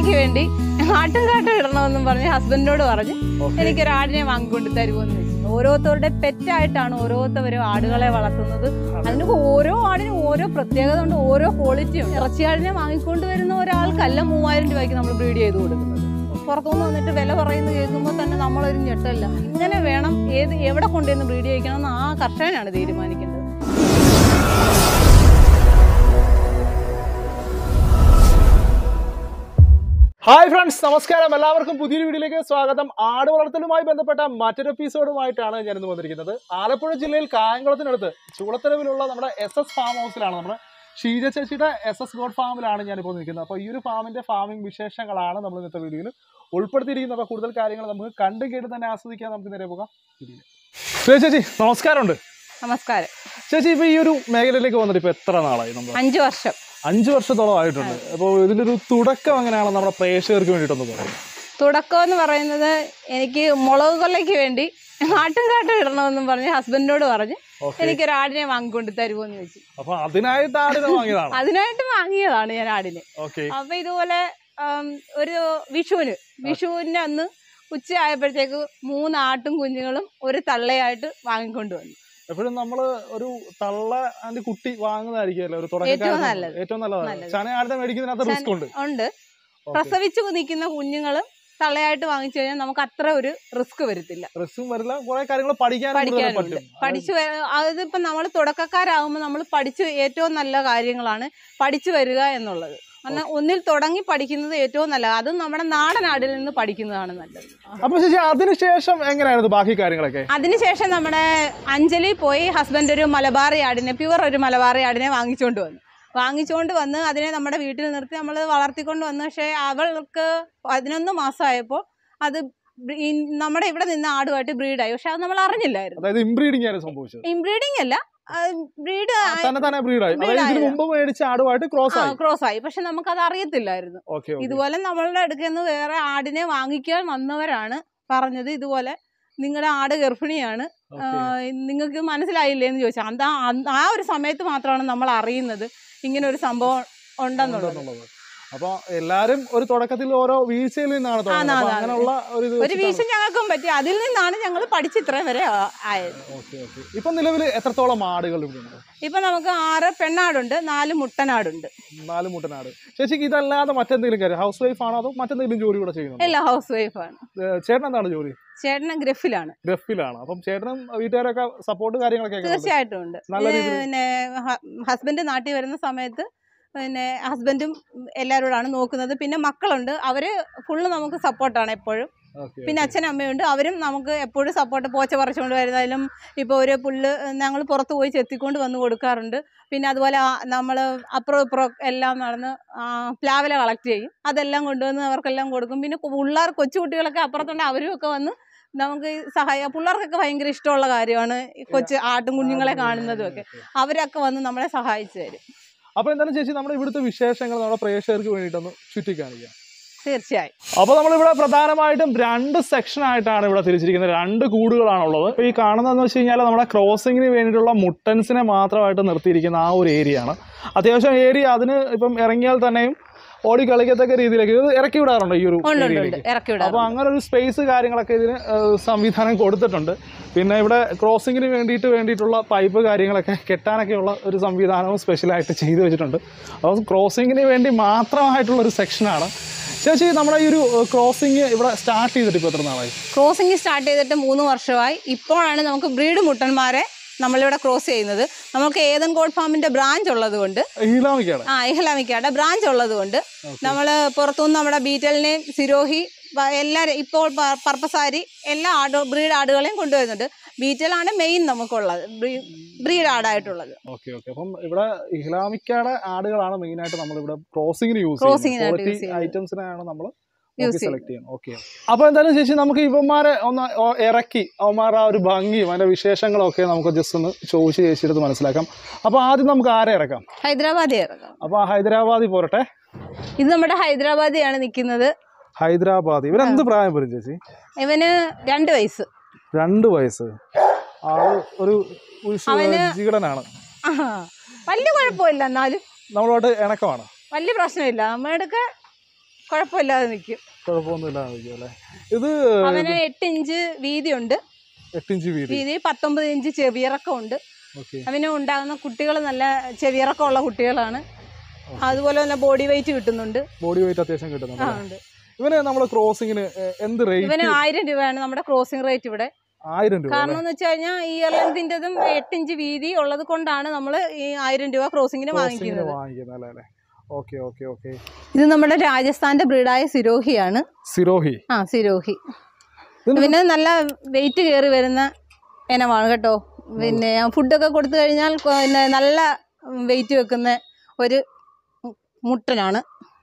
കൊള്ളയ്ക്ക് വേണ്ടി ആട്ടും കാട്ടും ഇടണമെന്നും പറഞ്ഞ് ഹസ്ബൻഡിനോട് പറഞ്ഞ് എനിക്കൊരു ആടിനെ വാങ്ങിക്കൊണ്ട് തരുമോന്ന് ചോദിച്ചു ഓരോരുത്തരുടെ പെറ്റായിട്ടാണ് ഓരോരുത്തരും ആടുകളെ വളർത്തുന്നത് അതിന് ഓരോ ആടിനും ഓരോ പ്രത്യേകത ഉണ്ട് ഓരോ ക്വാളിറ്റി ഉണ്ട് ഇറച്ചിയാടിനെ വാങ്ങിക്കൊണ്ട് വരുന്ന ഒരാൾക്കല്ല മൂവായിരം രൂപയ്ക്ക് നമ്മൾ ബ്രീഡ് ചെയ്ത് കൊടുക്കുന്നത് പുറത്തുനിന്ന് വന്നിട്ട് വില പറയുന്നത് കേൾക്കുമ്പോൾ തന്നെ നമ്മളൊരു ഞെട്ടല്ല ഇങ്ങനെ വേണം ഏത് എവിടെ കൊണ്ടുവന്ന് ബ്രീഡ് ചെയ്യിക്കണം എന്ന് ആ കർഷകനാണ് തീരുമാനിക്കുന്നത് ഹായ് ഫ്രണ്ട്സ് നമസ്കാരം എല്ലാവർക്കും പുതിയൊരു വീഡിയോയിലേക്ക് സ്വാഗതം ആട് വളർത്തലുമായി ബന്ധപ്പെട്ട മറ്റൊരു എപ്പിസോഡുമായിട്ടാണ് ഞാനിന്ന് വന്നിരിക്കുന്നത് ആലപ്പുഴ ജില്ലയിൽ കായംകുളത്തിനടുത്ത് ചൂളത്തരവിലുള്ള നമ്മുടെ എസ് എസ് ഫാം ഹൗസിലാണ് നമ്മുടെ ഷീജ ചേച്ചിയുടെ എസ് എസ് ഗോഡ് ഫാമിലാണ് ഞാനിപ്പോൾ നിൽക്കുന്നത് അപ്പോൾ ഈ ഒരു ഫാമിന്റെ ഫാമിംഗ് വിശേഷങ്ങളാണ് നമ്മൾ ഇന്നത്തെ വീഡിയോയിൽ ഉൾപ്പെടുത്തിയിരിക്കുന്നത് അപ്പോൾ കൂടുതൽ കാര്യങ്ങൾ നമുക്ക് കണ്ടും കേട്ട് തന്നെ ആസ്വദിക്കാൻ നമുക്ക് നേരെ പോകാം വീഡിയോയിൽ. ശ്രീ ചേച്ചി നമസ്കാരമുണ്ട് നമസ്കാരം ചേച്ചി ഇപ്പോൾ ഈ ഒരു മേഖലയിലേക്ക് വന്നിട്ട് ഇപ്പോൾ എത്ര നാളായി നമ്മൾ അഞ്ചു വർഷം അഞ്ച് വർഷത്തോളം ആയിട്ടുണ്ട് അപ്പോൾ ഇതിൻ്റെ ഒരു തുടക്കം എങ്ങനെയാണ് നമ്മുടെ പ്രേക്ഷകർക്ക് വേണ്ടിയിട്ടൊന്ന് പറയുന്നത് തുടക്കം എന്ന് പറയുന്നത് എനിക്ക് മുളക് കൊല്ലയ്ക്ക് വേണ്ടി ആട്ടും കാട്ടും ഇടണമെന്നും പറഞ്ഞ് ഹസ്ബൻഡിനോട് പറഞ്ഞ് ഓക്കെ എനിക്കൊരു ആടിനെ വാങ്ങിക്കൊണ്ട് തരുമോന്ന് ചോദിച്ചു അപ്പൊ അതിനായിട്ട് ആടിനെ വാങ്ങിയതാണ് അതിനായിട്ട് വാങ്ങിയതാണ് ഞാൻ ആടിനെ ഓക്കെ അപ്പൊ ഇതുപോലെ ആം, ഒരു വിഷുവിന് വിഷുവിന് അന്ന് ഉച്ച ആയപ്പോഴത്തേക്ക് മൂന്ന് ആട്ടും കുഞ്ഞുങ്ങളും ഒരു തള്ളയായിട്ട് വാങ്ങിക്കൊണ്ട് വന്നു എപ്പോഴും നമ്മള് ഒരു തള്ള അതിന്റെ കുട്ടി വാങ്ങുന്നതായിരിക്കുമല്ലോ ഒരു ഏറ്റവും തുടക്കക്കാരന് നല്ലത്. ഏറ്റവും നല്ലതാണ് നല്ലത്. ചന ആടിനെ മേടിക്കുന്നതിനകത്ത് റിസ്ക് ഉണ്ട് ഉണ്ട് Okay. പ്രസവിച്ചു നിൽക്കുന്ന കുഞ്ഞുങ്ങളും തള്ളയായിട്ട് വാങ്ങിച്ചു കഴിഞ്ഞാൽ നമുക്ക് അത്ര ഒരു റിസ്ക് വരത്തില്ല റിസ്ക്കും വരില്ല കുറെ കാര്യങ്ങൾ പഠിക്കാനും കൂടുതൽ പഠിക്കാനുണ്ട് പറ്റും പഠിച്ചു വ- അതിപ്പോ നമ്മൾ തുടക്കക്കാരാകുമ്പോൾ നമ്മൾ പഠിച്ചു ഏറ്റവും നല്ല കാര്യങ്ങളാണ് പഠിച്ചു വരിക എന്നുള്ളത് കാരണം ഒന്നിൽ തുടങ്ങി പഠിക്കുന്നത് ഏറ്റവും നല്ലത് അതും നമ്മുടെ നാടൻ ആടിൽ നിന്ന് പഠിക്കുന്നതാണ് നല്ലത് അപ്പൊ ചേച്ചി അതിനുശേഷം എങ്ങനെയായിരുന്നു ബാക്കി കാര്യങ്ങളൊക്കെ അതിനുശേഷം നമ്മുടെ അഞ്ജലി പോയി ഹസ്ബൻഡ് ഒരു മലബാറി ആടിനെ പ്യുവർ ഒരു മലബാറി ആടിനെ വാങ്ങിച്ചുകൊണ്ട് വന്നു വാങ്ങിച്ചുകൊണ്ട് വന്ന് അതിനെ നമ്മുടെ വീട്ടിൽ നിർത്തി നമ്മൾ വളർത്തിക്കൊണ്ട് വന്നു പക്ഷേ അവൾക്ക് പതിനൊന്ന് മാസമായപ്പോൾ അത് ബ്രീ- ഈ നമ്മുടെ ഇവിടെ നിന്ന് ആടുമായിട്ട് ബ്രീഡായി പക്ഷെ അത് നമ്മൾ അറിഞ്ഞില്ലായിരുന്നു അതായത് ഇംബ്രീഡിംഗ് ആണ് സംഭവിച്ചത് ഇംബ്രീഡിംഗ് അല്ല ബ്രീഡ് തന്നെ തന്നെ ബ്രീഡായി breed അതായത് ഇതിന് ആയതാ. മുമ്പ് മേടിച്ച ആടുമായിട്ട് ക്രോസ് ആയി ക്രോസ് ആയി പക്ഷെ നമുക്കത് അറിയത്തില്ലായിരുന്നു ഓക്കെ ഇതുപോലെ നമ്മളുടെ അടുക്കൽ നിന്ന് വേറെ ആടിനെ വാങ്ങിക്കാൻ വന്നവരാണ് പറഞ്ഞത് ഇതുപോലെ നിങ്ങളുടെ ആട് ഗർഭിണിയാണ് നിങ്ങൾക്ക് മനസ്സിലായില്ലേ എന്ന് ചോദിച്ചാൽ അന്താ അന്ന് ആ ഒരു സമയത്ത് മാത്രമാണ് നമ്മൾ അറിയുന്നത് ഇങ്ങനെ ഒരു സംഭവം ഉണ്ടെന്നുള്ളത് ഉണ്ടെന്നുള്ളത് അപ്പൊ എല്ലാരും ഒരു തുടക്കത്തിൽ ഓരോ വീഴ്ചയിൽ നിന്നാണ് തുടങ്ങുന്നത് ആണ്, അപ്പൊ ആണ്. അങ്ങനെയുള്ള ഒരു ഇത് ഒരു വീഴ്ച ഞങ്ങൾക്കും പറ്റി അതിൽ നിന്നാണ് ഞങ്ങൾ പഠിച്ച് ഇത്രയും വരെ ആ- ആയത് ഓക്കെ ഓക്കെ ഇപ്പൊ നിലവിൽ എത്രത്തോളം ആടുകൾ ഇവിടെ ഉണ്ട് ഇപ്പൊ നമുക്ക് ആറ് പെണ്ണാടുണ്ട് നാല് മുട്ടനാടുണ്ട് നാല് മുട്ടനാട് ചേച്ചിക്ക് ഇതല്ലാതെ മറ്റെന്തെങ്കിലും കാര്യം ഹൗസ് വൈഫ് ആണോ അതോ മറ്റെന്തെങ്കിലും ജോലി കൂടെ ചെയ്യുന്നുണ്ടോ എല്ലാ ഹൗസ് വൈഫാണ് ഏഹ് ചേട്ടൻ എന്താണ് ജോലി ചേട്ടന് ഗ്രഫിലാണ് ഗൾഫിലാണ് അപ്പം ചേട്ടനും വീട്ടുകാരൊക്കെ സപ്പോർട്ട് കാര്യങ്ങളൊക്കെ എങ്ങനെയുണ്ട്? തീർച്ചയായിട്ടും ഉണ്ട് നല്ല ഇത് രീതിയിൽ- പിന്നെ ഹസ്ബൻഡ് നാട്ടിൽ വരുന്ന സമയത്ത് പിന്നെ ഹസ്ബൻഡും എല്ലാവരോടാണ് നോക്കുന്നത് പിന്നെ മക്കളുണ്ട് അവര് ഫുള്ള് നമുക്ക് സപ്പോർട്ടാണ് എപ്പോഴും Okay, പിന്നെ okay. അച്ഛനും അമ്മയുണ്ട് അവരും നമുക്ക് എപ്പോഴും സപ്പോർട്ട് പോച്ച പറിച്ചുകൊണ്ട് വരുന്നതിലും ഇപ്പോൾ ഒരു പുല്ല് ഞങ്ങൾ പുറത്ത് പോയി ചെത്തിക്കൊണ്ട് വന്ന് കൊടുക്കാറുണ്ട് പിന്നെ അതുപോലെ നമ്മൾ അപ്പുറം ഇപ്പുറം എല്ലാം നടന്ന് ആ, പ്ലാവില കളക്ട് ചെയ്യും അതെല്ലാം കൊണ്ടുവന്ന് അവർക്കെല്ലാം കൊടുക്കും പിന്നെ പിള്ളേർ കൊച്ചുകുട്ടികളൊക്കെ അപ്പുറത്തുണ്ട് അവരും ഒക്കെ വന്ന് നമുക്ക് ഈ സഹായ പിള്ളേർക്കൊക്കെ ഭയങ്കര ഇഷ്ടമുള്ള കാര്യമാണ് ഈ കൊച്ചു ആട്ടും കുഞ്ഞുങ്ങളെ കാണുന്നതും ഒക്കെ അവരൊക്കെ വന്ന് നമ്മളെ സഹായിച്ചു തരും അപ്പൊ എന്തായാലും ചേച്ചി നമ്മുടെ ഇവിടുത്തെ വിശേഷങ്ങൾ നമ്മുടെ പ്രേക്ഷകർക്ക് വേണ്ടിയിട്ടൊന്ന് ചുറ്റിക്കാണിക്കാം തീർച്ചയായും അപ്പോൾ നമ്മളിവിടെ പ്രധാനമായിട്ടും രണ്ട് സെക്ഷൻ ആയിട്ടാണ് ഇവിടെ തിരിച്ചിരിക്കുന്നത് രണ്ട് കൂടുകളാണുള്ളത് അപ്പോൾ ഈ കാണുന്നതെന്ന് വെച്ച് കഴിഞ്ഞാൽ നമ്മുടെ ക്രോസിങ്ങിന് വേണ്ടിയിട്ടുള്ള മുട്ടൻസിനെ മാത്രമായിട്ട് നിർത്തിയിരിക്കുന്ന ആ ഒരു ഏരിയ ആണ് അത്യാവശ്യം ഏരിയ അതിന് ഇപ്പം ഇറങ്ങിയാൽ തന്നെയും ഓടി കളിക്കത്തക്ക രീതിയിലേക്ക് ഇത് ഇറക്കി വിടാറുണ്ട് ഈ ഒരു ഉണ്ട് ഉണ്ട് ഉണ്ട് ഏരിയയിലേക്ക് ഇറക്കി അപ്പോൾ വിടാം അങ്ങനെ ഒരു സ്പേസ് കാര്യങ്ങളൊക്കെ ഇതിന് ഏഹ്, സംവിധാനം കൊടുത്തിട്ടുണ്ട് പിന്നെ ഇവിടെ ക്രോസിങ്ങിന് വേണ്ടിയിട്ട് വേണ്ടിയിട്ടുള്ള പൈപ്പ് കാര്യങ്ങളൊക്കെ കെട്ടാനൊക്കെയുള്ള ഒരു സംവിധാനവും സ്പെഷ്യലായിട്ട് ചെയ്തു വെച്ചിട്ടുണ്ട് അപ്പോൾ ക്രോസിങ്ങിന് വേണ്ടി മാത്രമായിട്ടുള്ള ഒരു സെക്ഷനാണ് ചേച്ചി നമ്മുടെ ഈ ഒരു ക്രോസിങ് ഇവിടെ സ്റ്റാർട്ട് ചെയ്തിട്ട് ഇപ്പോൾ എത്ര നാളായി ക്രോസിംഗ് സ്റ്റാർട്ട് ചെയ്തിട്ട് മൂന്ന് വർഷമായി ഇപ്പോഴാണ് നമുക്ക് ബ്രീഡ് മുട്ടന്മാരെ നമ്മളിവിടെ ക്രോസ് ചെയ്യുന്നത് നമുക്ക് ഏതൻ ഗോഡ് ഫാമിന്റെ ബ്രാഞ്ച് ഉള്ളത് കൊണ്ട് ഇസ്ലാമിക്കാണ് ആ ഇഹ്ലാമിക്കയുടെ ബ്രാഞ്ച് ഉള്ളത് കൊണ്ട് നമ്മൾ പുറത്തുനിന്ന് നമ്മുടെ ബീറ്റലിനെയും സിരോഹി വ- എല്ലാ ഇപ്പോൾ പ- പർപ്പസാരി എല്ലാ ആട് ബ്രീഡ് ആടുകളെയും കൊണ്ടുവരുന്നുണ്ട് ബീറ്റലാണ് മെയിൻ നമുക്കുള്ളത് ബ്രീഡ് ആടായിട്ടുള്ളത് ഓക്കെ ഓക്കെ അപ്പം ഇവിടെ ഇസ്ലാമിക്കയുടെ ആടുകളാണ് മെയിനായിട്ട് നമ്മളിവിടെ ക്രോസിങ്ങിന് യൂസ് Crossing ചെയ്യുന്നത് നായിട്ട് use ക്വാളിറ്റി ചെയ്യുന്നത്. ഐറ്റംസിനെയാണ് നമ്മൾ Use സെലക്ട് ചെയ്യണം ഓക്കെ അപ്പോൾ എന്തായാലും ചേച്ചി നമുക്ക് ഇവന്മാരെ ഒന്ന് ഓ- ഇറക്കി അവന്മാരുടെ ആ ഒരു ഭംഗിയും അതിന്റെ വിശേഷങ്ങളും ഒക്കെ നമുക്ക് ജസ്റ്റ് ഒന്ന് ചോദിച്ച് ചേച്ചിയെടുത്ത് മനസ്സിലാക്കാം അപ്പോൾ ആദ്യം നമുക്ക് ആരെ ഇറക്കാം ഹൈദരാബാദി ഇറക്കാം അപ്പോൾ ഹൈദരാബാദിൽ പോരട്ടെ ഇത് നമ്മുടെ ഹൈദരാബാദിയാണ് നിൽക്കുന്നത് ഹൈദരാബാദ് ഇവരെന്ത് പ്രായം വരും ചേച്ചി ഇവന് രണ്ട് വയസ്സ് രണ്ട് വയസ്സ് ആള് ഒരു ഉഷ്- അവന് ജിഗടനാണ് ആഹാ. വലിയ കുഴപ്പമില്ല എന്നാലും നമ്മളുമായിട്ട് ഇണക്കമാണ് വലിയ പ്രശ്നമില്ല നമ്മുടെ അടുക്ക കുഴപ്പമില്ലാതെ നിൽക്കും കുഴപ്പമൊന്നുമില്ല അല്ലേ ഇത് അവന് എട്ട് ഇഞ്ച് വീതിയുണ്ട് എട്ട് ഇഞ്ച് വീതി വീതി പത്തൊമ്പത് ഇഞ്ച് ചെവിയിറക്കമുണ്ട് ഓക്കെ അവന് ഉണ്ടാകുന്ന കുട്ടികൾ നല്ല ചെവിയിറക്കമുള്ള കുട്ടികളാണ് അതുപോലെ തന്നെ ബോഡി വെയിറ്റ് കിട്ടുന്നുണ്ട് ബോഡി വെയിറ്റ് അത്യാവശ്യം കിട്ടുന്നുണ്ട് ആ അല്ലേ? ഉണ്ട് ഇവന് നമ്മൾ ക്രോസിങ്ങിന് എന്ത് റേറ്റ് ഇവന് ആയിരം രൂപയാണ് നമ്മുടെ ക്രോസിംഗ് റേറ്റ് ഇവിടെ ആയിരം രൂപ കാരണം എന്ന് വെച്ച് കഴിഞ്ഞാൽ ഇയർ ലെങ്തിൻ്റെതും എട്ട് ഇഞ്ച് വീതി ഉള്ളത് കൊണ്ടാണ് നമ്മൾ ഈ ആയിരം രൂപ ക്രോസിങ്ങിന് ക്രോസിങ്ങിന് വാങ്ങിക്കുന്നത് വാങ്ങിക്കുന്നത് അല്ലേ അല്ലേ ഓക്കെ ഓക്കെ ഓക്കെ ഇത് നമ്മുടെ രാജസ്ഥാന്റെ ബ്രീഡായ സിരോഹിയാണ് സിരോഹി ആ സിരോഹി ഇതിന് പിന്നെ നല്ല വെയിറ്റ് കയറി വരുന്ന ഇനമാണ് കേട്ടോ പിന്നെ ഫുഡൊക്കെ കൊടുത്തു കഴിഞ്ഞാൽ കൊ- പിന്നെ നല്ല വെയിറ്റ് വെക്കുന്ന ഒരു മുട്ടനാണ്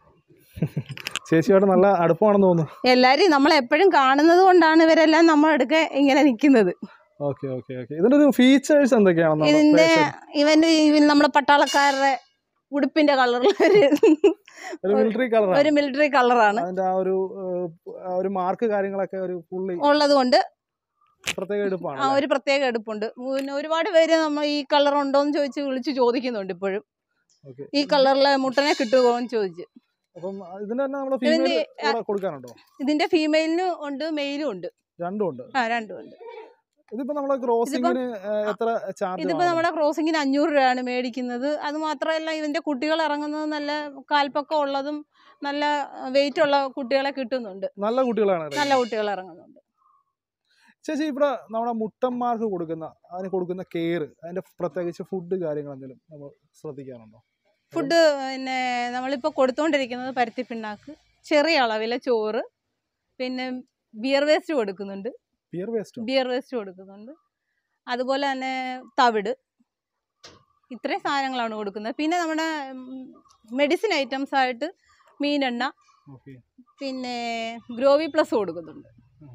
ചേച്ചിയോട് നല്ല അടുപ്പമാണെന്ന് തോന്നുന്നു എല്ലാവരും നമ്മൾ എപ്പോഴും കാണുന്നത് കൊണ്ടാണ് ഇവരെല്ലാം നമ്മളടുക്കെ ഇങ്ങനെ നിൽക്കുന്നത് ഓക്കെ ഓക്കെ ഓക്കെ ഇതിന്റെ ഒരു ഫീച്ചേഴ്സ് എന്തൊക്കെയാണെന്ന് ഇതിന്റെ ഇവന്റെ ഈ നമ്മുടെ പട്ടാളക്കാരുടെ ഉടുപ്പിന്റെ കളറിൽ ഒരു ഒരു മിലിറ്ററി കളറാണ് ഒരു മിലിറ്ററി കളറാണ് അതിന്റെ ആ ഒരു ഏഹ്, ആ ഒരു മാർക്ക് കാര്യങ്ങളൊക്കെ ഒരു പുള്ളി ഉള്ളത് കൊണ്ട് പ്രത്യേക എടുപ്പാണ് ആ ഒരു പ്രത്യേക എടുപ്പുണ്ട് പിന്നെ ഒരുപാട് പേര് നമ്മൾ ഈ കളർ ഉണ്ടോന്ന് ചോദിച്ച് വിളിച്ച് ചോദിക്കുന്നുണ്ട് ഇപ്പോഴും ഓക്കെ ഈ കളറിലെ മുട്ടനെ കിട്ടുമോ എന്ന് ചോദിച്ച് അപ്പം ഇതിന് തന്നെ നമ്മൾ ഇതിന്റെ ഫീമെയിൽ കൂടെ കൊടുക്കാനുണ്ടോ ഇതിന്റെ ഫീമെയിലിനും ഉണ്ട് മെയിലും ഉണ്ട് രണ്ടും ഉണ്ട് ആ രണ്ടും ഉണ്ട് ഇതിപ്പോ നമ്മളെ ക്രോസിങ്ങിന് എത്ര ചാർജ് ഇതിപ്പോ നമ്മുടെ ക്രോസിങ്ങിന് അഞ്ഞൂറ് രൂപയാണ് മേടിക്കുന്നത് അത് മാത്രമല്ല ഇതിന്റെ കുട്ടികൾ ഇറങ്ങുന്നത് നല്ല കാൽപ്പക്കം ഉള്ളതും നല്ല വെയിറ്റ് ഉള്ള കുട്ടികളെ കിട്ടുന്നുണ്ട് നല്ല കുട്ടികളാണ് ഇത്. നല്ല കുട്ടികൾ ഇറങ്ങുന്നുണ്ട് ചേച്ചി ഇവിടെ നമ്മുടെ മുട്ടന്മാർക്ക് കൊടുക്കുന്ന അതിന് കൊടുക്കുന്ന കെയർ അതിന്റെ പ്രത്യേകിച്ച് ഫുഡ് കാര്യങ്ങൾ എന്തെങ്കിലും നമ്മൾ ശ്രദ്ധിക്കാറുണ്ടോ ഫുഡ് പിന്നെ നമ്മളിപ്പോൾ കൊടുത്തുകൊണ്ടിരിക്കുന്നത് പരുത്തി പിണ്ണാക്ക് ചെറിയ അളവിലെ ചോറ് പിന്നെ ബിയർ വേസ്റ്റ് കൊടുക്കുന്നുണ്ട് പിയർ വേസ്റ്റ് ബിയർ വേസ്റ്റ് കൊടുക്കുന്നുണ്ട് അതുപോലെ തന്നെ തവിട് ഇത്രയും സാധനങ്ങളാണ് കൊടുക്കുന്നത് പിന്നെ നമ്മുടെ മെഡിസിൻ ഐറ്റംസ് ആയിട്ട് മീനെണ്ണ ഓക്കെ പിന്നെ ഗ്രോവി പ്ലസ് കൊടുക്കുന്നുണ്ട്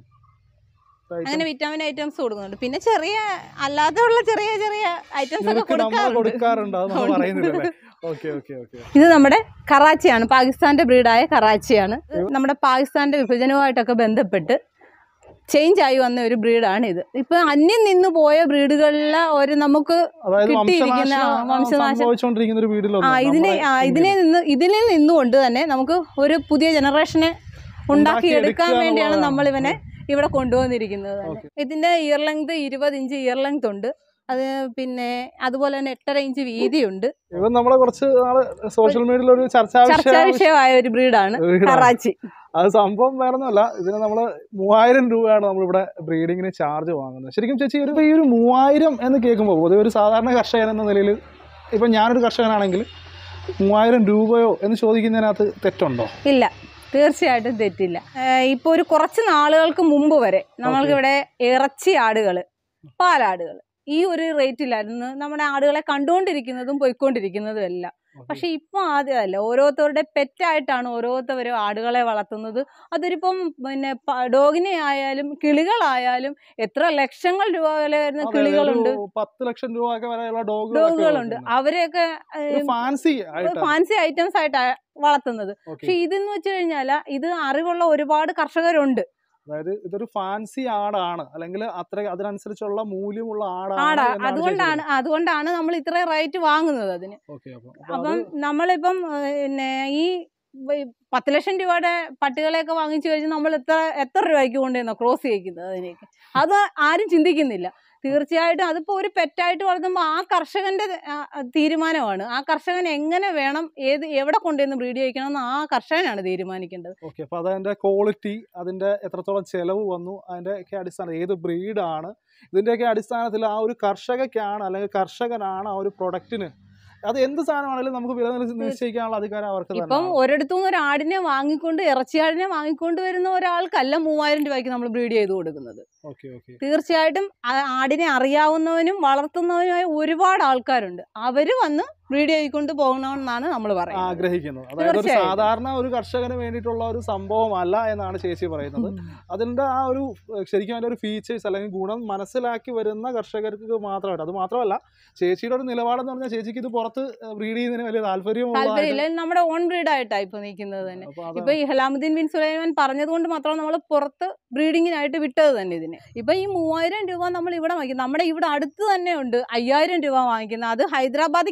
അങ്ങനെ വിറ്റാമിൻ ഐറ്റംസ് കൊടുക്കുന്നുണ്ട് പിന്നെ ചെറിയ അല്ലാതെയുള്ള ചെറിയ ചെറിയ ഐറ്റംസ് ഒക്കെ നിനക്ക് നമ്മൾ കൊടുക്കാറുണ്ട് കൊടുക്കാറുണ്ട് അത് നമ്മൾ ഉണ്ട്. പറയുന്നില്ലല്ലേ ഓക്കെ ഓക്കെ ഓക്കെ ഇത് നമ്മുടെ കറാച്ചിയാണ് പാകിസ്ഥാന്റെ ബ്രീഡായ കറാച്ചിയാണ് നമ്മുടെ പാകിസ്ഥാന്റെ വിഭജനവുമായിട്ടൊക്കെ ബന്ധപ്പെട്ട് ചേഞ്ച് ആയി വന്ന ഒരു ബ്രീഡാണ് ഇത് ഇപ്പൊ അന്യം നിന്ന് പോയ ബ്രീഡുകളിലെ ഒരു നമുക്ക് അതായത് കിട്ടിയിരിക്കുന്ന, ആ, വംശനാശം വംശനാശം. സംഭവിച്ചുകൊണ്ടിരിക്കുന്ന ഒരു ആ വീട്ടിലൊന്നും ഇതിനെ ആ, ഇതിനെ നിന്ന് ഇതിനെ നിന്നുകൊണ്ട് തന്നെ നമുക്ക് ഒരു പുതിയ ജനറേഷനെ ഉണ്ടാക്കിയെടുക്കാൻ ഉണ്ടാക്കിയെടുക്കുക വേണ്ടിയാണ് എന്നുള്ളതാണ്. നമ്മൾ ഇവനെ ഇവിടെ കൊണ്ടുവന്നിരിക്കുന്നത് തന്നെ. Okay. ഇതിന്റെ ഇയർ ലെങ്ത് ഇരുപത് ഇഞ്ച് ഇയർ ലെങ്ത് ഉണ്ട് അത് പിന്നെ അതുപോലെ തന്നെ എട്ടര ഇഞ്ച് വീതിയുണ്ട് ഇവൻ നമ്മളെ കുറച്ച് നാള് സോഷ്യൽ മീഡിയയിൽ ഒരു ചർച്ചാ ചർച്ചാ വിഷയം വിഷയമായ ഒരു ബ്രീഡാണ് കറാച്ചി അത് സംഭവം വേറെ ഒന്നുമല്ല ഇതിന് നമ്മൾ മൂവായിരം രൂപയാണ് നമ്മളിവിടെ ബ്രീഡിങ്ങിന് ചാർജ് വാങ്ങുന്നത് ശരിക്കും ചേച്ചി ഒരു ഈ ഒരു മൂവായിരം എന്ന് കേൾക്കുമ്പോൾ പൊതുവെ ഒരു സാധാരണ കർഷകൻ എന്ന നിലയിൽ ഇപ്പം ഞാനൊരു കർഷകനാണെങ്കിൽ മൂവായിരം രൂപയോ എന്ന് ചോദിക്കുന്നതിനകത്ത് തെറ്റുണ്ടോ ഇല്ല തീർച്ചയായിട്ടും തെറ്റില്ല ഇപ്പോൾ ഒരു കുറച്ച് നാളുകൾക്ക് മുമ്പ് വരെ നമ്മൾക്കിവിടെ ഇറച്ചി ആടുകൾ പാലാടുകൾ ഈ ഒരു റേറ്റിലായിരുന്നു നമ്മുടെ ആടുകളെ കണ്ടുകൊണ്ടിരിക്കുന്നതും പോയിക്കൊണ്ടിരിക്കുന്നതും എല്ലാം പക്ഷെ ഇപ്പൊ ആദ്യമല്ല ഓരോരുത്തരുടെ പെറ്റായിട്ടാണ് ഓരോരുത്തരും ആടുകളെ വളർത്തുന്നത് അതൊരിപ്പം പിന്നെ പ- ഡോഗിനെ ആയാലും കിളികളായാലും എത്ര ലക്ഷങ്ങൾ രൂപ വില വരുന്ന അതെ, കിളികളുണ്ട് ഒരു പത്ത് ലക്ഷം രൂപ ഒക്കെ വരെയുള്ള ഡോഗുകളുണ്ട് അവരെയൊക്കെ ഫാൻസി ആയിട്ട് ഫാൻസി ഐറ്റംസ് ആയിട്ടാണ് വളർത്തുന്നത് ഓക്കെ പക്ഷെ ഇതെന്ന് വെച്ച് കഴിഞ്ഞാൽ ഇത് അറിവുള്ള ഒരുപാട് കർഷകരുണ്ട് അതായത് ഇതൊരു ഫാൻസി ആടാണ് അല്ലെങ്കിൽ അത്ര അതിനനുസരിച്ചുള്ള മൂല്യമുള്ള ആടാണ് ആടാ എന്നാണ് അതുകൊണ്ടാണ് അതുകൊണ്ടാണ് നമ്മൾ ഇത്രയും റേറ്റ് വാങ്ങുന്നത് അതിന് ഓക്കെ അപ്പം അപ്പൊ അപ്പം അത് നമ്മളിപ്പം ഏഹ്, പിന്നെ ഈ വ- പത്ത് ലക്ഷം രൂപയുടെ പട്ടികളെയൊക്കെ വാങ്ങിച്ചു കഴിഞ്ഞാൽ നമ്മൾ എത്ര എത്ര രൂപയ്ക്ക് കൊണ്ടുവന്നോ ക്രോസ് ചെയ്യിക്കുന്നത് അതിനേക്ക് അത് ആരും ചിന്തിക്കുന്നില്ല തീർച്ചയായിട്ടും അതിപ്പോ ഒരു പെറ്റായിട്ട് വളർത്തുമ്പോൾ ആ കർഷകന്റെ ആ, തീരുമാനമാണ് ആ കർഷകൻ എങ്ങനെ വേണം ഏത് എവിടെ കൊണ്ടുവന്ന് ബ്രീഡ് ചെയ്യിക്കണം എന്ന് ആ കർഷകനാണ് തീരുമാനിക്കേണ്ടത് ഓക്കെ അപ്പൊ അതിന്റെ ക്വാളിറ്റി അതിന്റെ എത്രത്തോളം ചെലവ് വന്നു അതിന്റെ ഒക്കെ അടിസ്ഥാനം ഏത് ബ്രീഡാണ് ഇതിന്റെയൊക്കെ അടിസ്ഥാനത്തിൽ ആ ഒരു കർഷകക്കാണ് അല്ലെങ്കിൽ കർഷകനാണ് ആ ഒരു പ്രൊഡക്റ്റിന് അത് എന്ത് സാധനമാണെങ്കിലും നമുക്ക് വില നിശ്ച- നിശ്ചയിക്കാനുള്ള അധികാരം അവർക്ക് ഇപ്പം തന്നെ ഒരിടത്തും ഒരു ആടിനെ വാങ്ങിക്കൊണ്ട് ഇറച്ചിയാടിനെ വാങ്ങിക്കൊണ്ട് വരുന്ന ഒരാൾക്കല്ല മൂവായിരം രൂപയ്ക്ക് നമ്മൾ ബ്രീഡ് ചെയ്ത് കൊടുക്കുന്നത് ഓക്കെ ഓക്കെ തീർച്ചയായിട്ടും ആ ആടിനെ അറിയാവുന്നവനും വളർത്തുന്നവനുമായ ഒരുപാട് ആൾക്കാരുണ്ട് അവര് വന്ന് ബ്രീഡ് ചെയ്തുകൊണ്ട് പോകണമെന്നാണ് നമ്മൾ പറയുന്നത് ആഗ്രഹിക്കുന്നത് അതായത് ഒരു തീർച്ചയായും. സാധാരണ ഒരു കർഷകന് വേണ്ടിയിട്ടുള്ള ഒരു സംഭവമല്ല എന്നാണ് ചേച്ചി പറയുന്നത് അതിന്റെ ആ ഒരു ഏഹ്, ശരിക്കും അതിന്റെ ഒരു ഫീച്ചേഴ്സ് അല്ലെങ്കിൽ ഗുണം മനസ്സിലാക്കി വരുന്ന കർഷകർക്ക് മാത്രമായിട്ട് അത് മാത്രമല്ല ചേച്ചിയുടെ ഒരു നിലപാടെന്ന് പറഞ്ഞാൽ ചേച്ചിക്ക് ഇത് പുറത്ത് ബ്രീഡ് ചെയ്യുന്നതിന് വലിയ താല്പര്യമുള്ള താല്പര്യമില്ല നമ്മുടെ ഓൺ ബ്രീഡായിട്ടാണ് ഇപ്പൊ നിൽക്കുന്നത് തന്നെ അപ്പൊ അത് ഇപ്പൊ ഈ ഹലാമുദ്ദീൻ ബിൻ സുലൈമാൻ പറഞ്ഞതുകൊണ്ട് മാത്രം നമ്മൾ പുറത്ത് ബ്രീഡിങ്ങിനായിട്ട് വിട്ടത് തന്നെ ഇതിന് ഇപ്പൊ ഈ മൂവായിരം രൂപ നമ്മൾ ഇവിടെ വാങ്ങിക്കുന്നത് നമ്മുടെ ഇവിടെ അടുത്ത് തന്നെ ഉണ്ട് അയ്യായിരം രൂപ വാങ്ങിക്കുന്നത് അത് ഹൈദരാബാദിക്ക് അയ്യായിരം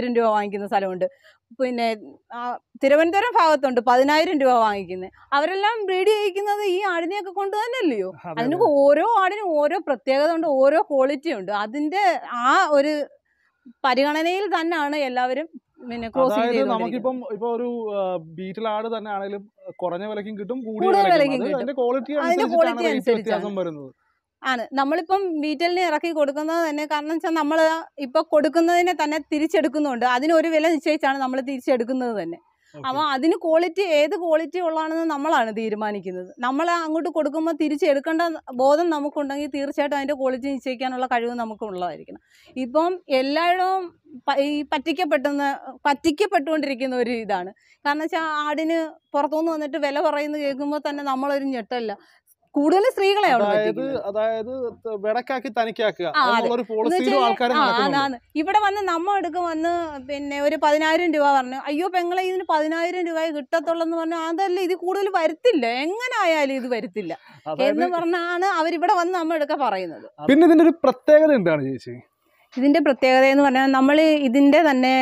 പതിനായിരം രൂപ വാങ്ങിക്കുന്ന സ്ഥലമുണ്ട് പിന്നെ ആ, തിരുവനന്തപുരം ഭാഗത്തുണ്ട് പതിനായിരം രൂപ വാങ്ങിക്കുന്നത് അവരെല്ലാം ബ്രീഡ് ചെയ്യിക്കുന്നത് ഈ ആടിനെയൊക്കെ കൊണ്ട് തന്നെയല്ലയോ അതെ, അതിന് അതെ. ഓരോ ആടിനും ഓരോ പ്രത്യേകത ഉണ്ട് ഓരോ ക്വാളിറ്റി ഉണ്ട് അതിന്റെ ആ ഒരു പരിഗണനയിൽ തന്നെയാണ് എല്ലാവരും പിന്നെ ക്രോസിംഗ് അതായത് ചെയ്തുകൊണ്ടിരിക്കുന്നത് നമുക്കിപ്പം ഇപ്പൊ ഒരു ബീറ്റിൽ ആട് തന്നെ ആണെങ്കിലും കുറഞ്ഞ വിലക്കും കിട്ടും കൂടിയ കൂടുതൽ വിലക്കും വിലയ്ക്കും അത് കിട്ടും. അതിന്റെ ക്വാളിറ്റി അതിന്റെ അനുസരിച്ചിട്ടാണ് quality റേറ്റ് അനുസരിച്ചാണ്. വ്യത്യാസം വരുന്നത് ആണ് നമ്മളിപ്പം ബീറ്റലിന് ഇറക്കി കൊടുക്കുന്നത് തന്നെ കാരണം വെച്ചാൽ നമ്മൾ ഇപ്പൊ കൊടുക്കുന്നതിനെ തന്നെ തിരിച്ചെടുക്കുന്നുണ്ട് അതിന് ഒരു വില നിശ്ചയിച്ചാണ് നമ്മൾ തിരിച്ചെടുക്കുന്നത് തന്നെ Okay. അപ്പോൾ അതിന് ക്വാളിറ്റി ഏത് ക്വാളിറ്റി ഉള്ളതാണെന്ന് നമ്മളാണ് തീരുമാനിക്കുന്നത് നമ്മൾ അങ്ങോട്ട് കൊടുക്കുമ്പോൾ തിരിച്ചെടുക്കേണ്ട ബോധം നമുക്കുണ്ടെങ്കിൽ തീർച്ചയായിട്ടും അതിന്റെ ക്വാളിറ്റി നിശ്ചയിക്കാനുള്ള കഴിവ് നമുക്ക് ഉള്ളതായിരിക്കണം ഇപ്പം എല്ലായിടവും പ- ഈ പറ്റിക്കപ്പെട്ടെന്ന് പറ്റിക്കപ്പെട്ടുകൊണ്ടിരിക്കുന്ന ഒരു ഇതാണ് കാരണം വെച്ചാൽ ആടിന് പുറത്തുനിന്ന് വന്നിട്ട് വില പറയുന്നത് കേൾക്കുമ്പോൾ തന്നെ നമ്മളൊരു ഞെട്ടല്ല കൂടുതൽ സ്ത്രീകളെ അവിടെ അതായത് പറ്റിക്കുന്നത്. അതായത് വെടക്കാക്കി തനിക്കാക്കുക ആ, അതെ. എന്നുള്ളൊരു എന്ന് പോളിസിയിലും വെച്ചാല് ആൾക്കാർ ആ, നടക്കുന്നുണ്ട് അതാണ് ഇവിടെ വന്ന് നമ്മ എടുക്ക വന്ന് പിന്നെ ഒരു പതിനായിരം രൂപ പറഞ്ഞു അയ്യോ പെങ്ങളെ ഇതിന് പതിനായിരം രൂപയെ കിട്ടത്തുള്ളൂ എന്ന് പറഞ്ഞു അതല്ല ഇത് കൂടുതൽ വരുത്തില്ല എങ്ങനെ ആയാലും ഇത് വരുത്തില്ല അതായത് എന്ന് പറഞ്ഞാണ് അവരിവിടെ വന്ന് നമ്മ എടുക്ക പറയുന്നത് പിന്നെ ഇതിന്റെ ഒരു പ്രത്യേകത എന്താണ് ചേച്ചി ഇതിന്റെ പ്രത്യേകത എന്ന് പറഞ്ഞാൽ നമ്മൾ ഇതിന്റെ തന്നെ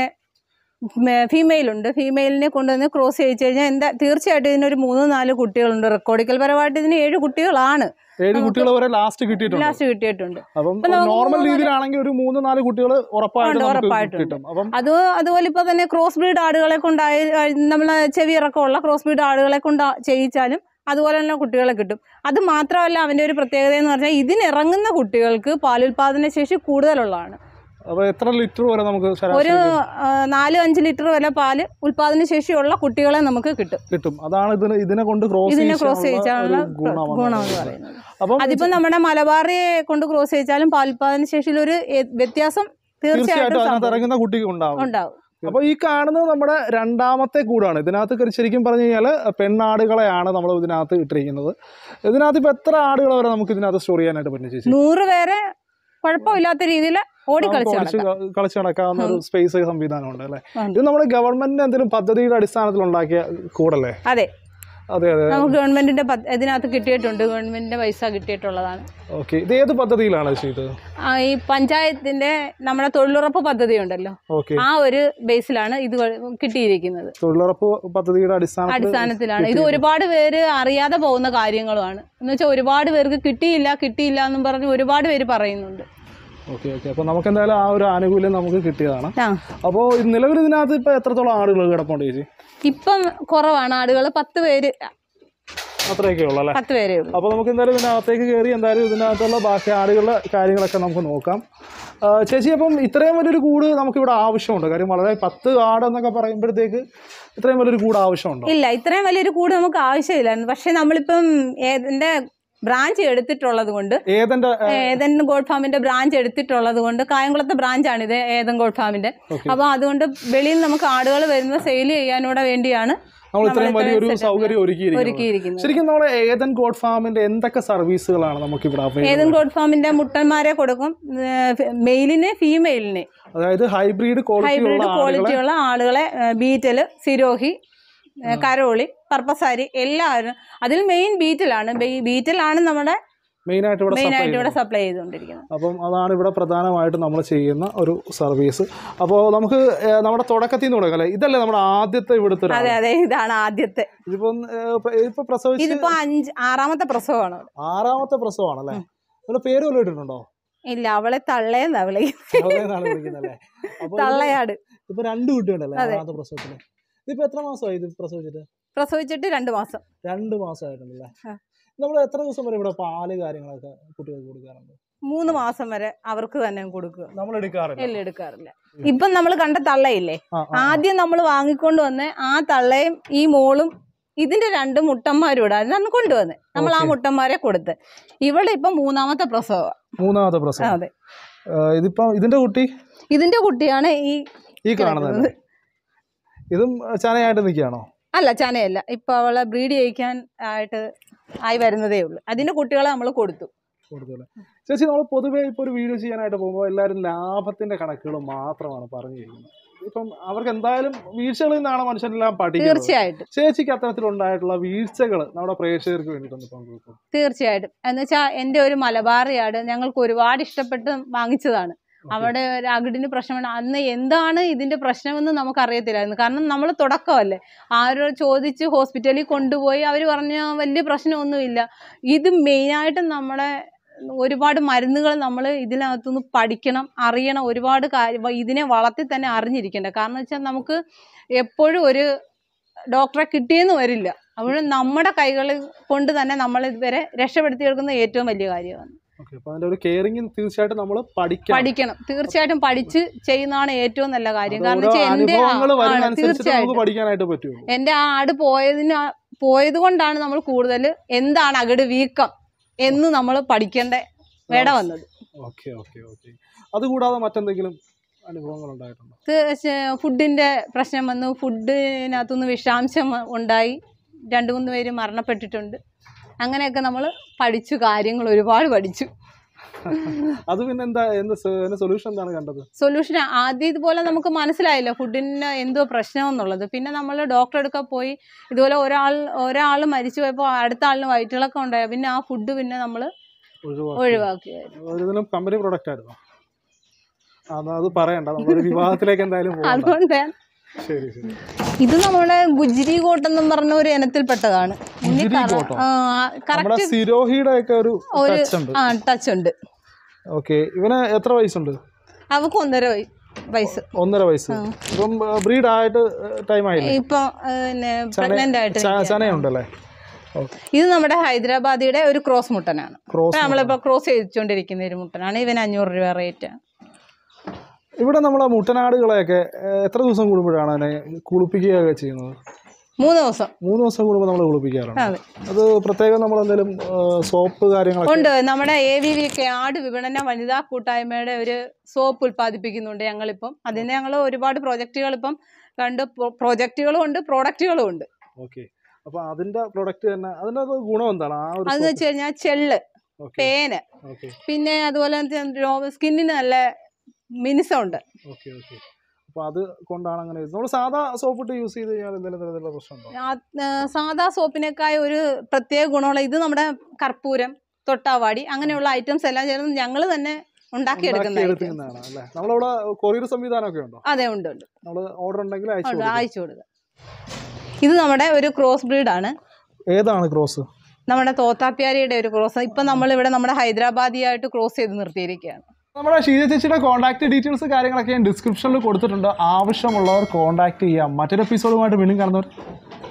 ഫീമെയിൽ ഉണ്ട് ഫീമെയിലിനെ കൊണ്ടുവന്ന് ക്രോസ് ചെയ്യിച്ചു കഴിഞ്ഞാൽ എന്താ തീർച്ചയായിട്ടും ഇതിനൊരു മൂന്ന് നാല് കുട്ടികളുണ്ട് റെക്കോർഡിക്കൽ പരമായിട്ട് ഇതിന് ഏഴ് കുട്ടികളാണ് ഏഴ് നമുക്ക് കുട്ടികൾ വരെ ലാസ്റ്റ് കിട്ടിയിട്ടുണ്ട് ലാസ്റ്റ് കിട്ടിയിട്ടുണ്ട് അപ്പം ഇപ്പൊ നമുക്ക് നോർമൽ മൂന്ന് രീതിയിലാണെങ്കിൽ ഒരു മൂന്ന് നാല് കുട്ടികൾ ഉറപ്പായിട്ട് ഉണ്ട്, നമുക്ക് ഉറപ്പായിട്ടുണ്ട്. കിട്ടും അപ്പം അത് അതുപോലെ ഇപ്പോൾ തന്നെ ക്രോസ് ബ്രീഡ് ആടുകളെ കൊണ്ടായി നമ്മൾ ചെവി ഇറക്കമുള്ള ക്രോസ് ബ്രീഡ് ആടുകളെ കൊണ്ട് ചെയ്യിച്ചാലും അതുപോലെ തന്നെ കുട്ടികളെ കിട്ടും അത് മാത്രമല്ല അവൻ്റെ ഒരു പ്രത്യേകത എന്ന് പറഞ്ഞാൽ ഇതിനിറങ്ങുന്ന കുട്ടികൾക്ക് പാലുൽപാദന ശേഷി കൂടുതലുള്ളതാണ് അപ്പൊ എത്ര ലിറ്റർ വരെ നമുക്ക് ഒരു ശരാശരി ആ, നാല് അഞ്ച് ലിറ്റർ വരെ പാല് ഉൽപാദന ശേഷിയുള്ള കുട്ടികളെ നമുക്ക് കിട്ടും കിട്ടും അതാണ് ഇതിന് ഇതിനെ കൊണ്ട് ക്രോസ് ഇതിനെ ക്രോസ് ചെയ്യിച്ചാലുള്ള ഗുണം ഗുണമെന്ന് പറയുന്നത് അപ്പം അതിപ്പോൾ നമ്മുടെ മലബാറിയെ കൊണ്ട് ക്രോസ് ചെയ്യിച്ചാലും പാലുൽപാദന ശേഷിയിൽ ഒരു എ- വ്യത്യാസം തീർച്ചയായിട്ടും തീർച്ചയായിട്ടും അതിനകത്ത് സംഭവിക്കും. ഇറങ്ങുന്ന കുട്ടിക്ക് ഉണ്ടാവും ഉണ്ടാവും അപ്പൊ ഈ കാണുന്നത് നമ്മുടെ രണ്ടാമത്തെ കൂടാണ് ഇതിനകത്ത് കരി- ശരിക്കും പറഞ്ഞു കഴിഞ്ഞാൽ പെണ്ണാടുകളെയാണ് നമ്മൾ ഇതിനകത്ത് ഇട്ടിരിക്കുന്നത് ഇതിനകത്ത് ഇപ്പൊ എത്ര ആടുകൾ വരെ നമുക്ക് ഇതിനകത്ത് സ്റ്റോർ ചെയ്യാനായിട്ട് പറ്റും ചേച്ചി നൂറ് പേരെ കുഴപ്പമില്ലാത്ത രീതിയിൽ ഓടിക്കളിച്ച് നമുക്ക് നടക്കാം കളിച്ച് കളിച്ച് നടക്കാവുന്ന ഒരു സ്പേസ് സംവിധാനം ഉണ്ട് അല്ലേ ഉണ്ട്. ഇത് നമ്മുടെ ഗവൺമെന്റിന്റെ എന്തെങ്കിലും പദ്ധതിയുടെ അടിസ്ഥാനത്തിൽ ഉണ്ടാക്കിയ കൂടല്ലേ അതെ അതെ അതെ നമുക്ക് ഗവൺമെന്റിന്റെ പദ്ധ- ഇതിനകത്ത് കിട്ടിയിട്ടുണ്ട് ഗവൺമെന്റിന്റെ പൈസ കിട്ടിയിട്ടുള്ളതാണ് ഓക്കെ ഇത് ഏത് പദ്ധതിയിലാണ് ചെയ്തത് ആ, ഈ പഞ്ചായത്തിന്റെ നമ്മുടെ തൊഴിലുറപ്പ് പദ്ധതി ഉണ്ടല്ലോ ഓക്കെ ആ ഒരു ബേസിലാണ് ഇത് വ- കിട്ടിയിരിക്കുന്നത് തൊഴിലുറപ്പ് പദ്ധതിയുടെ അടിസ്ഥാനത്തിൽ അടിസ്ഥാനത്തിലാണ് ഇത് ഒരുപാട് പേര് അറിയാതെ പോകുന്ന കാര്യങ്ങളുമാണ് എന്ന് വെച്ചാൽ ഒരുപാട് പേർക്ക് കിട്ടിയില്ല കിട്ടിയില്ല എന്നും പറഞ്ഞ് ഒരുപാട് പേര് പറയുന്നുണ്ട് ഓക്കെ ഓക്കെ അപ്പൊ നമുക്ക് എന്തായാലും ആ ഒരു ആനുകൂല്യം നമുക്ക് കിട്ടിയതാണ് ആ അപ്പോൾ നിലവിൽ ഇതിനകത്ത് ഇപ്പൊ എത്രത്തോളം ആടുകൾ കിടപ്പുണ്ട് ചേച്ചി ഇപ്പം കുറവാണ് ആടുകൾ പത്ത് പേര് അത്രയൊക്കെ ഉള്ളൂ അല്ലേ പത്ത് പേരേ ഉള്ളൂ അപ്പോൾ നമുക്ക് എന്തായാലും ഇതിനകത്തേക്ക് കയറി എന്തായാലും ഇതിനകത്തുള്ള ബാക്കി ആടുകളുടെ കാര്യങ്ങളൊക്കെ നമുക്ക് നോക്കാം ആ, ചേച്ചി അപ്പം ഇത്രയും വലിയൊരു കൂട് നമുക്കിവിടെ ആവശ്യമുണ്ട് കാര്യം വളരെ പത്ത് ആട് എന്നൊക്കെ പറയുമ്പോഴത്തേക്ക് ഇത്രയും വലിയൊരു കൂട് ആവശ്യമുണ്ടോ ഇല്ല ഇത്രയും വലിയൊരു കൂട് നമുക്ക് ആവശ്യമില്ലായിരുന്നു പക്ഷെ നമ്മളിപ്പം ഏതിന്റെ ബ്രാഞ്ച് എടുത്തിട്ടുള്ളത് കൊണ്ട് ഏതെന്റെ ഏതൻ ഗോഡ് ഫാമിന്റെ ബ്രാഞ്ച് എടുത്തിട്ടുള്ളത് കൊണ്ട് കായംകുളത്തെ ബ്രാഞ്ചാണ് ഇത് ഏതൻ ഗോഡ് ഫാമിന്റെ ഓക്കെ അപ്പൊ അതുകൊണ്ട് വെളിയിൽ നമുക്ക് ആടുകൾ വരുന്ന സെയിൽ ചെയ്യാനൂടെ വേണ്ടിയാണ് നമ്മൾ ഇത്രയും നമ്മൾ വലിയൊരു ഇത്രയും സൗകര്യം ഒരുക്കിയിരിക്കുന്നത് ഒരുക്കിയിരിക്കുന്നത് ശരിക്കും നമ്മുടെ ഏതൻ ഗോഡ് ഫാമിന്റെ എന്തൊക്കെ സർവീസുകളാണ് നമുക്ക് ഇവിടെ ഏതൻ available? ഗോഡ് ഫാമിന്റെ മുട്ടന്മാരെ കൊടുക്കും മെയിലിന് ഫീമെയിലിന് അതായത് ഹൈബ്രിഡ് ക്വാളിറ്റി ഹൈബ്രിഡ് ഉള്ള ആടുകളെ ക്വാളിറ്റിയുള്ള ആളുകളെ ഏ, ബീറ്റല് സിരോഹി ഏ, കരോളി പർപ്പസാരി എല്ലാവരും അതിൽ മെയിൻ ബീറ്റിലാണ് ബീ- ബീറ്റിലാണ് നമ്മുടെ മെയിൻ ആയിട്ട് ഇവിടെ മെയിൻ supply ആയിട്ട് ഇവിടെ ചെയ്യുന്നത്. സപ്ലൈ ചെയ്തുകൊണ്ടിരിക്കുന്നത് അപ്പം അതാണ് ഇവിടെ പ്രധാനമായിട്ട് നമ്മൾ ചെയ്യുന്ന ഒരു സർവീസ് അപ്പോൾ നമുക്ക് ഏഹ്, നമ്മുടെ തുടക്കത്തിൽ നിന്ന് തുടങ്ങാം അല്ലേ ഇതല്ലേ നമ്മുടെ ആദ്യത്തെ ഇവിടുത്തെ ഒരു അതെ ആട്? അതെ ഇതാണ് ആദ്യത്തെ ഇതിപ്പം ഏഹ്, ഇപ്പൊ- ഇപ്പൊ പ്രസവിച്ച് ഇതിപ്പോ അഞ്ച് ആറാമത്തെ പ്രസവമാണ് അവിടെ. ആറാമത്തെ പ്രസവമാണല്ലേ അതിന്റെ പേര് വല്ലതും ഇട്ടിട്ടുണ്ടോ ഇല്ല അവളെ തള്ളയെന്നാ വിളിക്കുന്നത് അവളെന്നാണ് വിളിക്കുന്നല്ലേ അപ്പൊ ഇത് തള്ളയാട് ഇപ്പൊ രണ്ട് കുട്ടിയുണ്ടല്ലേ അതെ. ആറാമത്തെ പ്രസവത്തില് ഇതിപ്പോ എത്ര മാസമായി ഇത് പ്രസവിച്ചിട്ട് പ്രസവിച്ചിട്ട് രണ്ട് മാസം രണ്ട് മാസമായിട്ടുണ്ടല്ലേ ആ. നമ്മൾ എത്ര ദിവസം വരെ ഇവിടെ പാല് കാര്യങ്ങളൊക്കെ കുട്ടികൾക്ക് കൊടുക്കാറുണ്ട് മൂന്ന് മാസം വരെ അവർക്ക് തന്നെ കൊടുക്കുക നമ്മൾ എടുക്കാറില്ല എല്ലാം എടുക്കാറില്ല ഇപ്പം നമ്മൾ കണ്ട തള്ളയില്ലേ ആ, ആ, ആ. ആദ്യം നമ്മൾ വാങ്ങിക്കൊണ്ട് വന്ന് ആ തള്ളയും ഈ മോളും ഇതിന്റെ രണ്ട് മുട്ടന്മാരും ഇവിടെ അന്ന് കൊണ്ടുവന്ന് നമ്മൾ ആ Okay. മുട്ടന്മാരെ കൊടുത്ത് ഇവിടെ ഇപ്പൊ മൂന്നാമത്തെ പ്രസവം മൂന്നാമത്തെ പ്രസവം അതെ ഏഹ്, ഇതിപ്പോ ഇതിന്റെ കുട്ടി ഇതിന്റെ കുട്ടിയാണ് ഈ ഈ കാണുന്നത് ഇതും ചനയായിട്ട് നിൽക്കുകയാണോ അല്ല ചനയല്ല ഇപ്പൊ അവളെ ബ്രീഡ് ചെയ്യിക്കാൻ ആയിട്ട് ആയി വരുന്നതേ ഉള്ളൂ അതിന്റെ കുട്ടികളെ നമ്മൾ കൊടുത്തു കൂടുതൽ ചേച്ചി നമ്മൾ പൊതുവേ ഇപ്പോൾ ഒരു വീഡിയോ ചെയ്യാനായിട്ട് പോകുമ്പോൾ എല്ലാവരും ലാഭത്തിന്റെ കണക്കുകൾ മാത്രമാണ് പറഞ്ഞു തരുന്നത് ഇപ്പം അവർക്ക് എന്തായാലും വീഴ്ചകളിൽ നിന്നാണ് മനുഷ്യരെല്ലാം പഠിക്കുന്നത് തീർച്ചയായിട്ടും ചേച്ചിക്ക് അത്തരത്തിലുണ്ടായിട്ടുള്ള വീഴ്ചകൾ നമ്മുടെ പ്രേക്ഷകർക്ക് വേണ്ടിയിട്ടൊന്ന് പങ്കുവെക്കും തീർച്ചയായിട്ടും എന്ന് വെച്ചാൽ എൻ്റെ ഒരു മലബാറിയാട് ഞങ്ങൾക്ക് ഒരുപാട് ഇഷ്ടപ്പെട്ട് വാങ്ങിച്ചതാണ് അവിടെ ഒരു അകിടിന് പ്രശ്നമാണ് അന്ന് എന്താണ് ഇതിന്റെ പ്രശ്നമെന്ന് നമുക്ക് അറിയത്തില്ലായിരുന്നു കാരണം നമ്മൾ തുടക്കമല്ലേ ആരോട് ചോദിച്ച് ഹോസ്പിറ്റലിൽ കൊണ്ടുപോയി അവർ പറഞ്ഞ വലിയ പ്രശ്നമൊന്നുമില്ല ഇത് മെയിനായിട്ടും നമ്മളെ ഒരുപാട് മരുന്നുകൾ നമ്മൾ ഇതിനകത്തുനിന്ന് പഠിക്കണം അറിയണം ഒരുപാട് കാര്യം ഇതിനെ വളർത്തി തന്നെ അറിഞ്ഞിരിക്കേണ്ട കാരണം വെച്ചാൽ നമുക്ക് എപ്പോഴും ഒരു ഡോക്ടറെ കിട്ടിയെന്ന് വരില്ല അപ്പോൾ നമ്മുടെ കൈകളിൽ കൊണ്ട് തന്നെ നമ്മൾ ഇതുവരെ രക്ഷപ്പെടുത്തിയെടുക്കുന്ന ഏറ്റവും വലിയ കാര്യമാണ് ഓക്കെ അപ്പൊ അതിന്റെ ഒരു കെയറിംഗ് തീർച്ചയായിട്ടും നമ്മൾ പഠിക്കണം പഠിക്കണം തീർച്ചയായിട്ടും പഠിച്ച് ചെയ്യുന്നതാണ് ഏറ്റവും നല്ല കാര്യം അത് കാരണം ഓരോ വെച്ചാൽ എൻ്റെ അനുഭവങ്ങൾ ആ- ആണ്, വരുന്നതനുസരിച്ച് നമുക്ക് തീർച്ചയായിട്ടും പഠിക്കാനായിട്ട് പറ്റുള്ളൂ എൻ്റെ ആ ആട് പോയതിന് പോയത് കൊണ്ടാണ് നമ്മൾ കൂടുതൽ എന്താണ് അകിട് വീക്കം എന്ന് നമ്മൾ പഠിക്കേണ്ട വേട വന്നത് ഓക്കെ ഓക്കെ ഓക്കെ അതുകൂടാതെ മറ്റെന്തെങ്കിലും അനുഭവങ്ങൾ ഉണ്ടായിട്ടുണ്ടോ ഫുഡിൻ്റെ പ്രശ്നം വന്നു ഫുഡിനകത്തുനിന്ന് വിഷാംശം ഉണ്ടായി രണ്ട് മൂന്ന് പേര് മരണപ്പെട്ടിട്ടുണ്ട് അങ്ങനെയൊക്കെ നമ്മൾ പഠിച്ചു കാര്യങ്ങൾ ഒരുപാട് പഠിച്ചു അത് പിന്നെ എന്താ എന്ത് സൊല്യൂഷൻ എന്താണ് കണ്ടത് സൊല്യൂഷൻ ആദ്യം ഇതുപോലെ നമുക്ക് മനസ്സിലായില്ല ഫുഡിന് എന്തോ പ്രശ്നമെന്നുള്ളത് പിന്നെ നമ്മൾ ഡോക്ടറെ അടുക്ക പോയി ഇതുപോലെ ഒരാൾ ഒരാൾ മരിച്ചു പോയപ്പോൾ അടുത്ത ആളിന് വയറ്റിളക്കം ഉണ്ടായി പിന്നെ ആ ഫുഡ് പിന്നെ നമ്മൾ ഒഴിവാക്കി ഒഴിവാക്കിയായിരുന്നു ഒരുതരം കമ്പനി പ്രൊഡക്റ്റ് ആയിരുന്നു അത് അത് പറയണ്ട നമ്മളൊരു വിവാഹത്തിലേക്ക് എന്തായാലും പോകണ്ട അതുകൊണ്ട് ശരി ശരി ഇത് നമ്മുടെ ഗുജിരി കോട്ട് എന്നും പറഞ്ഞ ഒരു ഇനത്തിൽപ്പെട്ടതാണ് ഗുജിരി കോട്ടോ? നമ്മുടെ കറക്റ്റ് സിരോഹിയുടെ ഒക്കെ ഒരു ഒരു ടച്ച് ഉണ്ട് ആ ടച്ച് ഉണ്ട് ഓക്കെ ഇവന് എത്ര വയസ്സുണ്ട് അവക്ക് ഒന്നര വയ- വയസ്സ് ഒന്നര വയസ്സ് ഇപ്പം ബ്രീഡ് ആയിട്ട് ടൈം ആയില്ലേ ഇപ്പൊ പിന്നെ പ്രഗ്നന്റ് ആയിട്ട് ച- നിൽക്കുകയാണ്. ചനയുണ്ടല്ലേ ഓക്കെ ഇത് നമ്മുടെ ഹൈദരാബാദിയുടെ ഒരു ക്രോസ് മുട്ടനാണ് ക്രോസ് ഇപ്പൊ നമ്മളിപ്പോ ക്രോസ് ചെയ്തുകൊണ്ടിരിക്കുന്ന ഒരു മുട്ടനാണ് ഇവന് അഞ്ഞൂറ് രൂപ റേറ്റ് ഇവിടെ നമ്മളെ മുട്ടനാടുകളെയൊക്കെ ഏഹ്, എത്ര ദിവസം കൂടുമ്പോഴാണ് അതിനെ കുളിപ്പിക്കുകയൊക്കെ ചെയ്യുന്നത് മൂന്ന് ദിവസം മൂന്ന് ദിവസം കൂടുമ്പോൾ നമ്മൾ കുളിപ്പിക്കാറുണ്ട് അതെ അത് പ്രത്യേകം നമ്മൾ എന്തെങ്കിലും സോപ്പ് കാര്യങ്ങളൊക്കെ ഉണ്ട് നമ്മുടെ എ വി വി ഒക്കെ ആട് വിപണന വനിതാ കൂട്ടായ്മയുടെ ഒരു സോപ്പ് ഉൽപ്പാദിപ്പിക്കുന്നുണ്ട് ഞങ്ങളിപ്പം അതിന് ഞങ്ങൾ ഒരുപാട് പ്രോജക്റ്റുകൾ ഇപ്പം രണ്ട് പ്രോജക്റ്റുകളും ഉണ്ട് പ്രോഡക്റ്റുകളും ഉണ്ട് ഓക്കെ അപ്പൊ അതിന്റെ പ്രൊഡക്റ്റ് തന്നെ അതിന്റെ അത് ഗുണം എന്താണ് ആ ഒരു അതെന്ന് വെച്ച് കഴിഞ്ഞാൽ ചെള്ള് ഓക്കെ പേന് ഓക്കെ പിന്നെ അതുപോലെ സ്കിന്നിന് നല്ല മിനുസമുണ്ട് ഓക്കെ ഓക്കെ അപ്പൊ അത് കൊണ്ടാണ് അങ്ങനെ നമ്മൾ സാധാ സോപ്പ് ഇട്ട് യൂസ് ചെയ്ത് കഴിഞ്ഞാൽ എന്തെങ്കിലും തരത്തിലുള്ള പ്രശ്നമുണ്ടോ ആ, ആ, സാധാ സോപ്പിനേക്കാൾ ഒരു പ്രത്യേക ഗുണമുള്ള ഇത് നമ്മുടെ കർപ്പൂരം തൊട്ടാവാടി അങ്ങനെയുള്ള ഐറ്റംസ് എല്ലാം ചേർന്ന് ഞങ്ങൾ തന്നെ ഉണ്ടാക്കിയെടുക്കുന്ന items. എടുക്കുന്നതാണ് അല്ലേ നമ്മളവിടെ കൊറിയർ സംവിധാനമൊക്കെ ഉണ്ടോ അതെ ഉണ്ട് ഉണ്ട് നമ്മൾ ഓർഡർ ഉണ്ടെങ്കിൽ അയച്ചു ഉണ്ട്, കൊടുക്കും. അയച്ചു കൊടുക്കുക ഇത് നമ്മുടെ ഒരു ക്രോസ് ബ്രീഡാണ് ഏതാണ് ക്രോസ് നമ്മുടെ തോത്താപ്പ്യാരിയുടെ ഒരു ക്രോസ് ഇപ്പം നമ്മളിവിടെ നമ്മുടെ ഹൈദരാബാദിയായിട്ട് ക്രോസ് ചെയ്ത് നിർത്തിയിരിക്കുകയാണ് നമ്മുടെ ഷീജ ചേച്ചിയുടെ കോൺടാക്ട് ഡീറ്റെയിൽസ് കാര്യങ്ങളൊക്കെ ഞാൻ ഡിസ്ക്രിപ്ഷനിൽ കൊടുത്തിട്ടുണ്ട് ആവശ്യമുള്ളവർ കോൺടാക്ട് ചെയ്യാം മറ്റൊരു എപ്പിസോഡുമായിട്ട് വീണ്ടും കാണുന്നവർ